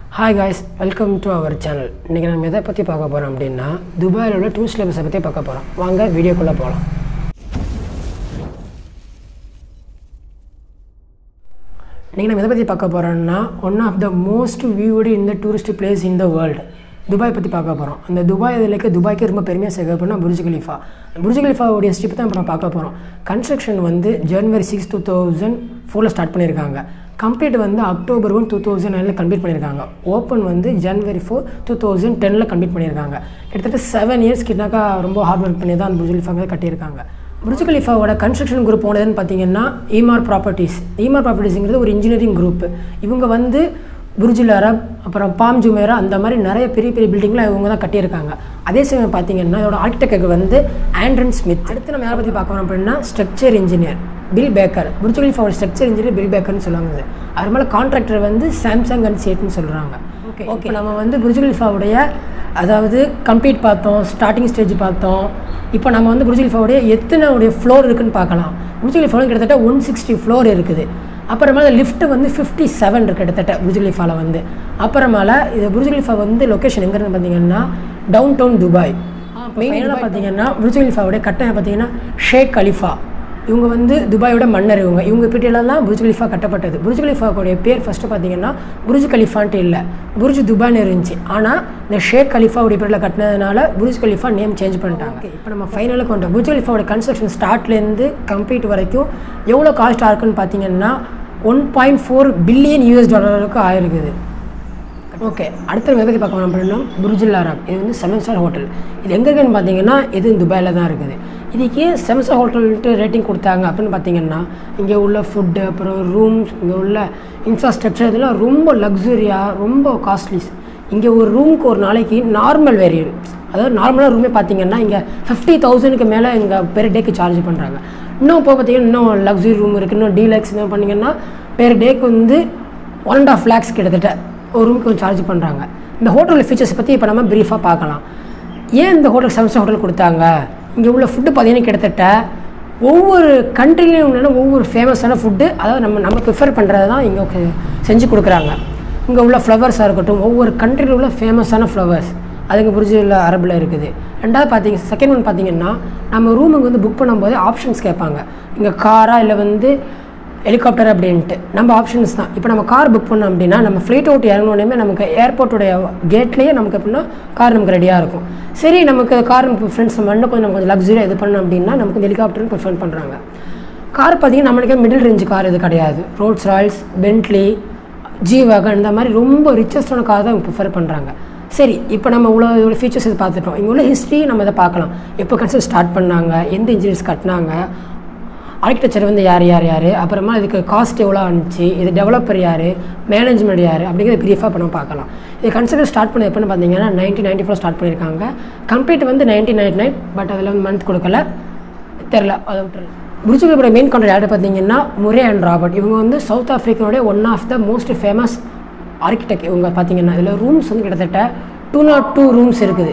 hi guys welcome to our channel இன்றைக்கி நம்ம எதை பற்றி பார்க்க போகிறோம் அப்படின்னா துபாயில் உள்ள டூரிஸ்ட் லேபஸை பற்றி பார்க்க போகிறோம் வாங்க வீடியோக்குள்ளே போகலாம் இன்றைக்கி நம்ம எதை பற்றி பார்க்க போகிறோம்னா one of the most viewed இந்த tourist place in the world Dubai பற்றி பார்க்க போகிறோம் அந்த துபாய் இதில் இருக்க துபாய்க்கு ரொம்ப பெருமையாக சேர்க்கப்போனா புர்ஜ் கலிஃபா புர்ஜ் கலிஃபாவுடைய ஸ்டிப் தான் இப்போ நம்ம பார்க்க போகிறோம் கன்ஸ்ட்ரக்ஷன் வந்து ஜனவரி சிக்ஸ் டூ தௌசண்ட் ஃபோரில் ஸ்டார்ட் பண்ணியிருக்காங்க கம்ப்ளீட் வந்து அக்டோபர் ஒன் டூ தௌசண்ட் நைனில் கம்ப்ளீட் பண்ணியிருக்காங்க ஓப்பன் வந்து ஜனவரி ஃபோர் டூ தௌசண்ட் டெனில் கம்ப்ளீட் பண்ணியிருக்காங்க கிட்டத்தட்ட செவன் இயர்ஸ் கிட்டனாக்கா ரொம்ப ஹார்ட் ஒர்க் பண்ணி தான் அந்த புர்ஜ் கலிஃபா கட்டியிருக்காங்க புர்ஜ் கலிஃபாவோட கன்ஸ்ட்ரக்ஷன் குரூப் போனதுன்னு பார்த்தீங்கன்னா ஈமார் ப்ராப்பர்ட்டிஸ் ஈமார் ப்ராப்பர்ட்டிஸுங்கிறது ஒரு இன்ஜினியரிங் குரூப் இவங்க வந்து புர்ஜில் அரப் அப்புறம் பாம் ஜுமேரா அந்த மாதிரி நிறைய பெரிய பெரிய பில்டிங்லாம் இவங்க தான் கட்டியிருக்காங்க அதே சமயம் பார்த்தீங்கன்னா இதோட ஆர்கிடெக்ட் வந்து ஆண்ட்ரன் ஸ்மித் அடுத்து நம்ம யாரை பற்றி பார்க்கணும் அப்படின்னா structure engineer Bill Baker Burj கலிஃபாவோட ஸ்ட்ரக்சர் இன்ஜினியர் பில் பேக்கர்னு சொல்லுவாங்க அது மேலே கான்ட்ராக்டர் வந்து சாம்சங் அண்ட் சேட்னு சொல்கிறாங்க ஓகே ஓகே நம்ம வந்து புர்ஜ் கலிஃபாவுடைய அதாவது கம்ப்ளீட் பார்த்தோம் ஸ்டார்டிங் ஸ்டேஜ் பார்த்தோம் இப்போ நம்ம வந்து புர்ஜ் கலிஃபாவுடைய எத்தனை உடைய ஃப்ளோர் இருக்குன்னு பார்க்கலாம் புர்ஜ் கலிஃபாவில் கிட்டத்தட்ட ஒன் சிக்ஸ்டி ஃப்ளோர் இருக்குது அப்புறமேல லிஃப்ட் வந்து ஃபிஃப்டி செவன் இருக்குது கிட்டத்தட்ட புர்ஜ் கலிஃபாவில் வந்து அப்புறமேல இது புர்ஜ் கலிஃபா வந்து லொக்கேஷன் எங்கே இருந்து பார்த்தீங்கன்னா டவுன் டவுன் துபாய் மெயினாக பார்த்தீங்கன்னா புர்ஜ் கலிஃபாவுடைய கட்டணம் பார்த்தீங்கன்னா ஷேக் கலிஃபா இவங்க வந்து துபாயோட மன்னர் இவங்க இவங்க பீட்டியில் தான் புர்ஜ் கலிஃபா கட்டப்பட்டது புர்ஜ் கலிஃபாவுடைய பேர் ஃபஸ்ட்டு பார்த்தீங்கன்னா புர்ஜ் கலிஃபான்ட்டு இல்லை புர்ஜ் துபாய்னு இருந்துச்சு ஆனால் இந்த ஷேக் கலிஃபாவுடைய பேரில் கட்டினதுனால புர்ஜ் கலிஃபா நேம் சேஞ்ச் பண்ணிட்டாங்க இப்போ நம்ம ஃபைனலுக்கு வந்துட்டோம் புர்ஜ் கலிஃபாவோட கன்ஸ்ட்ரக்ஷன் ஸ்டார்ட்லேருந்து கம்ப்ளீட் வரைக்கும் எவ்வளோ காஸ்ட் ஆயிருக்குன்னு பார்த்தீங்கன்னா one point four billion US டாலருக்கு ஆயிருக்குது ஓகே அடுத்த நம்ம எதை பற்றி பார்க்க போகிறோம் அப்படின்னா புர்ஜுல் அரப் இது வந்து செவன் ஸ்டார் ஹோட்டல் இது எங்கே இருக்குன்னு பார்த்தீங்கன்னா இது துபாயில் தான் இருக்குது இதுக்கு ஏன் செவன் ஸ்டார் ஹோட்டல்ட்டு ரேட்டிங் கொடுத்தாங்க அப்படின்னு பார்த்தீங்கன்னா இங்கே உள்ள ஃபுட்டு அப்புறம் ரூம்ஸ் இங்கே உள்ள இன்ஃப்ராஸ்ட்ரக்சர் இதெல்லாம் ரொம்ப லக்ஸுரியாக ரொம்ப காஸ்ட்லிஸ் இங்கே ஒரு ரூமுக்கு ஒரு நாளைக்கு நார்மல் வேரியன் அதாவது நார்மலாக ரூமே பார்த்தீங்கன்னா இங்கே ஃபிஃப்டி தௌசண்ட்க்கு மேலே இங்கே பெர் டேக்கு சார்ஜ் பண்ணுறாங்க இன்னும் இப்போ பார்த்தீங்கன்னா இன்னும் லக்ஸுரி ரூம் இருக்குது இன்னும் டீலக்ஸ் என்ன பண்ணிங்கன்னா பெர் டேக்கு வந்து ஒன் அண்ட் ஆஃப் லேக்ஸ் கிட்டத்தட்ட ஒரு ரூமுக்கு சார்ஜ் பண்ணுறாங்க இந்த ஹோட்டலோட ஃபீச்சர்ஸ் பற்றி இப்போ நம்ம ப்ரீஃபாக பார்க்கலாம் ஏன் இந்த ஹோட்டல் செவன் ஸ்டார் ஹோட்டல் கொடுத்தாங்க இங்கே உள்ள ஃபுட்டு பார்த்தீங்கன்னா கிட்டத்தட்ட ஒவ்வொரு கண்ட்ரிலையும் உள்ள ஒவ்வொரு ஃபேமஸான ஃபுட்டு அதாவது நம்ம நம்ம ப்ரிஃபர் பண்ணுறது தான் இங்கே செஞ்சு கொடுக்குறாங்க இங்கே உள்ள ஃப்ளவர்ஸாக இருக்கட்டும் ஒவ்வொரு கண்ட்ரியில் உள்ள ஃபேமஸான ஃப்ளவர்ஸ் அதுங்க புரிஜில் அரபில் இருக்குது ரெண்டாவது பார்த்தீங்க செகண்ட் ஒன் பார்த்தீங்கன்னா நம்ம ரூமுக்கு வந்து புக் பண்ணும்போது ஆப்ஷன்ஸ் கேட்பாங்க இங்கே காரா இல்லை வந்து ஹெலிகாப்டர் அப்படின்ட்டு நம்ம ஆப்ஷன்ஸ் தான் இப்போ நம்ம கார் புக் பண்ணோம் அப்படின்னா நம்ம ஃப்ளைட் அவுட் இறங்கினோடனே நமக்கு ஏர்போர்ட்டுடைய கேட்லேயே நமக்கு எப்படின்னா கார் நமக்கு ரெடியாக இருக்கும் சரி நமக்கு கார் நமக்கு ஃப்ரெண்ட்ஸ் நம்ம இன்னும் கொஞ்சம் நம்ம கொஞ்சம் லக்ஸரியாக இது பண்ணோம் அப்படின்னா நமக்கு ஹெலிகாப்டர்னு ப்ரிஃபர் பண்ணுறாங்க கார் பார்த்தீங்கன்னா நம்மளுக்கே மிடில் ரேஞ்சு கார் இது கிடையாது Rolls Royals Bentley G wagon இந்த மாதிரி ரொம்ப ரிச்சஸ்டான கார் தான் ப்ரிஃபர் பண்ணுறாங்க சரி இப்போ நம்ம இவ்வளோ இவ்வளோ ஃபீச்சர்ஸ் இது பார்த்துட்டோம் இங்கே உள்ள ஹிஸ்ட்ரி நம்ம இதை பார்க்கலாம் எப்போ கன்ஸ்ட்ரக்ட் ஸ்டார்ட் பண்ணாங்க எந்த இன்ஜினியர்ஸ் கட்டினாங்க ஆர்கிடெக்சர் வந்து யார் யார் யார் அப்புறமா இதுக்கு காஸ்ட் எவ்வளோ ஆனிச்சு இது டெவலப்பர் யார் மேனேஜ்மெண்ட் யார் அப்படிங்கிறத ப்ரீஃபாக இப்போ நம்ம பார்க்கலாம் இது கன்ஸ்ட்ரக்ஷன் ஸ்டார்ட் பண்ணது எப்போன்னு பார்த்தீங்கன்னா நைன்டீன் நைன்டி ஃபோர் ஸ்டார்ட் பண்ணியிருக்காங்க கம்ப்ளீட் வந்து நைன்டீன் நைன்டி நைன் பட் அதில் வந்து மந்த் கொடுக்கல தெரில அதை விட்டுரு புரிச்சுகளோட மெயின் கான்ட்ராக்ட் யார்கிட்ட பார்த்தீங்கன்னா முரே அண்ட் ராபர்ட் இவங்க வந்து சவுத் ஆஃப்ரிக்காவுடைய one of the most famous architect இவங்க பார்த்தீங்கன்னா இதில் ரூம்ஸ் வந்து கிட்டத்தட்ட டூ நாட் டூ ரூம்ஸ் இருக்குது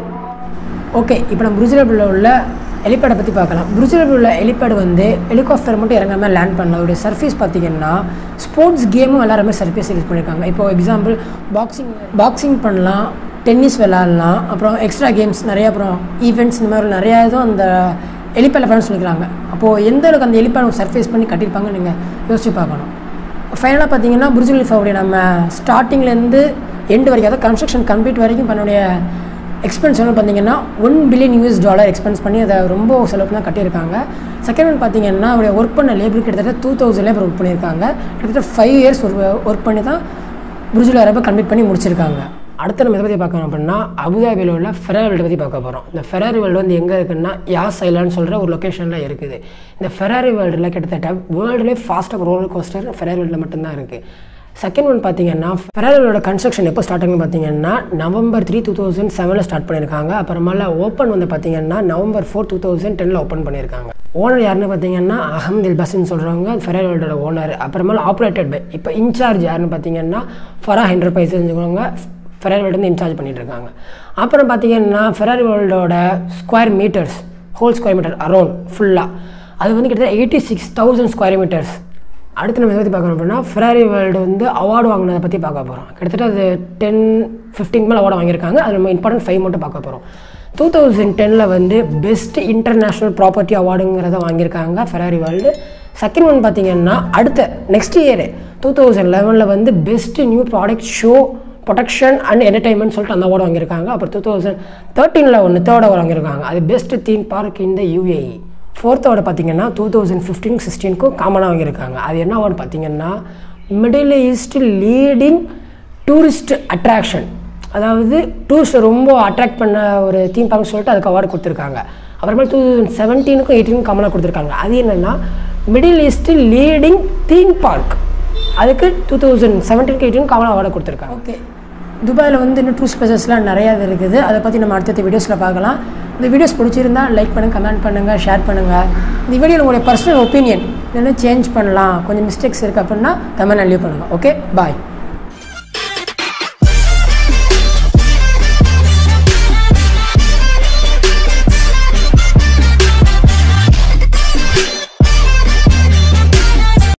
ஓகே இப்போ நம்ம புரிஜிலபிளில் உள்ள ஹெலிபேடை பற்றி பார்க்கலாம் புரிஜிலபிள் உள்ள ஹெலிபேட் வந்து ஹெலிகாப்டர் மட்டும் இறங்காமல் லேண்ட் பண்ணல அவருடைய சர்ஃபேஸ் பார்த்தீங்கன்னா ஸ்போர்ட்ஸ் கேமும் எல்லாருமே சர்ஃபேஸ் யூஸ் பண்ணியிருக்காங்க இப்போ எக்ஸாம்பிள் பாக்ஸிங் பாக்ஸிங் பண்ணலாம் டென்னிஸ் விளாட்லாம் அப்புறம் எக்ஸ்ட்ரா கேம்ஸ் நிறைய அப்புறம் ஈவெண்ட்ஸ் இந்த மாதிரி நிறையா இதுவும் அந்த ஹெலிபேடில் பண்ண சொல்லிக்கிறாங்க அப்போது எந்த அளவுக்கு அந்த ஹெலிபேட் சர்ஃபேஸ் பண்ணி கட்டியிருப்பாங்கன்னு நீங்கள் யோசிச்சு பார்க்கணும் ஃபைனலாக பார்த்தீங்கன்னா புர்ஜ் கலிஃபாவுடைய நம்ம ஸ்டார்டிங்லேருந்து எண்டு வரைக்கும் அதாவது கன்ஸ்ட்ரக்ஷன் கம்ப்ளீட் வரைக்கும் பண்ணக்கூடிய எக்ஸ்பென்ஸ் வந்து பார்த்தீங்கன்னா one billion US dollar expense பண்ணி அதை ரொம்ப செலவு தான் கட்டியிருக்காங்க செகண்ட் ஒன் பார்த்தீங்கன்னா அவருடைய ஒர்க் பண்ண லேபர் கிட்டத்தட்ட டூ தௌசண்ட் லேபர் ஒர்க் பண்ணியிருக்காங்க கிட்டத்தட்ட ஃபைவ் இயர்ஸ் ஒர்க் பண்ணி தான் புர்ஜுல் அரபை கம்ப்ளீட் பண்ணி முடிச்சிருக்காங்க அடுத்து நம்ம எதை பற்றி பார்க்கணும் அப்படின்னா அபுதாபியில் உள்ள ஃபெராரி வேல்டு பற்றி பார்க்க போகிறோம் இந்த ஃபெராரி வேல்டு வந்து எங்கே இருக்குன்னா யாஸ் ஐலான்னு சொல்கிற ஒரு லொக்கேஷனில் இருக்குது இந்த ஃபெராரி வேர்ல்டில் கிட்டத்தட்ட வேர்ல்டுலேயே ஃபாஸ்ட்டாக ரோலர் கோஸ்டர் ஃபெராரி வேல்டில் மட்டும்தான் இருக்குது செகண்ட் ஒன் பார்த்தீங்கன்னா ஃபெராரியோட கன்ஸ்ட்ரக்ஷன் எப்போ ஸ்டார்ட் ஆகுன்னு பார்த்தீங்கன்னா நவம்பர் த்ரீ டூ தௌசண்ட் செவனில் ஸ்டார்ட் பண்ணியிருக்காங்க அப்புறமால ஓப்பன் வந்து பார்த்தீங்கன்னா நவம்பர் ஃபோர் டூ தௌசண்ட் டெனில் ஓப்பன் பண்ணியிருக்காங்க ஓனர் யாருன்னு பார்த்தீங்கன்னா அஹமது பஸ்ன்னு சொல்கிறவங்க ஃபெராரி வேர்ல்டோட ஓனர் அப்புறமேல ஆப்ரேட்டட் பை இப்போ இன்சார்ஜ் யாருன்னு பார்த்தீங்கன்னா ஃபரா என்டர்பிரைஸ் சொல்லுவாங்க ஃபெராரி வேர்ல்டு வந்து இன்சார்ஜ் பண்ணிட்டு இருக்காங்க அப்புறம் பார்த்தீங்கன்னா ஃபெராரி வேர்ல்டோட square metres whole square metre around ஃபுல்லாக அது வந்து கிட்டத்தட்ட eighty six thousand square metres அடுத்து நம்ம எதை பற்றி பார்க்கணும் அப்படின்னா ஃபெராரி வேர்ல்டு வந்து அவார்டு வாங்கினதை பற்றி பார்க்க போகிறோம் கிட்டத்தட்ட அது டென் ஃபிஃப்டீன் மேலே அவார்டு வாங்கியிருக்காங்க அது நம்ம இம்பார்ட்டன்ட் ஃபைவ் மட்டும் பார்க்க போகிறோம் டூ தௌசண்ட் டெனில் வந்து பெஸ்ட் இன்டர்நேஷ்னல் ப்ராப்பர்ட்டி அவார்டுங்கிறத வாங்கியிருக்காங்க ஃபெராரி வேர்ல்டு செகண்ட் ஒன் பார்த்தீங்கன்னா அடுத்த நெக்ஸ்ட் இயர் டூ தௌசண்ட் லெவனில் வந்து best new product show production and entertainment சொல்லிட்டு அந்த அவார்டு வாங்கியிருக்காங்க அப்புறம் டூ தௌசண்ட் தேர்ட்டீனில் ஒன்று தேர்ட் அவார்டு வாங்கியிருக்காங்க அது பெஸ்ட் தீம் பார்க் இந்த யூஏஇ ஃபோர்த் அவார்டு பார்த்தீங்கன்னா டூ தௌசண்ட் ஃபிஃப்டீன் சிக்ஸ்டீனுக்கும் காமனாக வாங்கியிருக்காங்க அது என்ன அவார்டு பார்த்தீங்கன்னா Middle East leading tourist attraction அதாவது டூரிஸ்ட்டை ரொம்ப அட்ராக்ட் பண்ண ஒரு தீம் பார்க் சொல்லிட்டு அதுக்கு அவார்டு கொடுத்துருக்காங்க அப்புறமா டூ தௌசண்ட் செவன்டீனுக்கும் எயிட்டீனுக்கும் காமனாக கொடுத்துருக்காங்க அது என்னென்னா Middle East leading theme park அதுக்கு டூ தௌசண்ட் செவன்டீன் எயிட்டீன் காமனாக அவார்டு கொடுத்துருக்காங்க ஓகே துபாயில் வந்து இன்னும் டூரிஸ்ட் பிளேசஸ்லாம் நிறையா இருக்குது அதை பற்றி நம்ம அடுத்தடுத்த வீடியோஸில் பார்க்கலாம் இந்த வீடியோஸ் பிடிச்சிருந்தா லைக் பண்ணுங்கள் கமெண்ட் பண்ணுங்கள் ஷேர் பண்ணுங்கள் இந்த வீடியோவில் உங்களுடைய பர்சனல் ஒப்பீனியன் என்ன சேஞ்ச் பண்ணலாம் கொஞ்சம் மிஸ்டேக்ஸ் இருக்குது அப்படின்னா கமெண்ட் லீவ் பண்ணுங்கள் ஓகே பாய்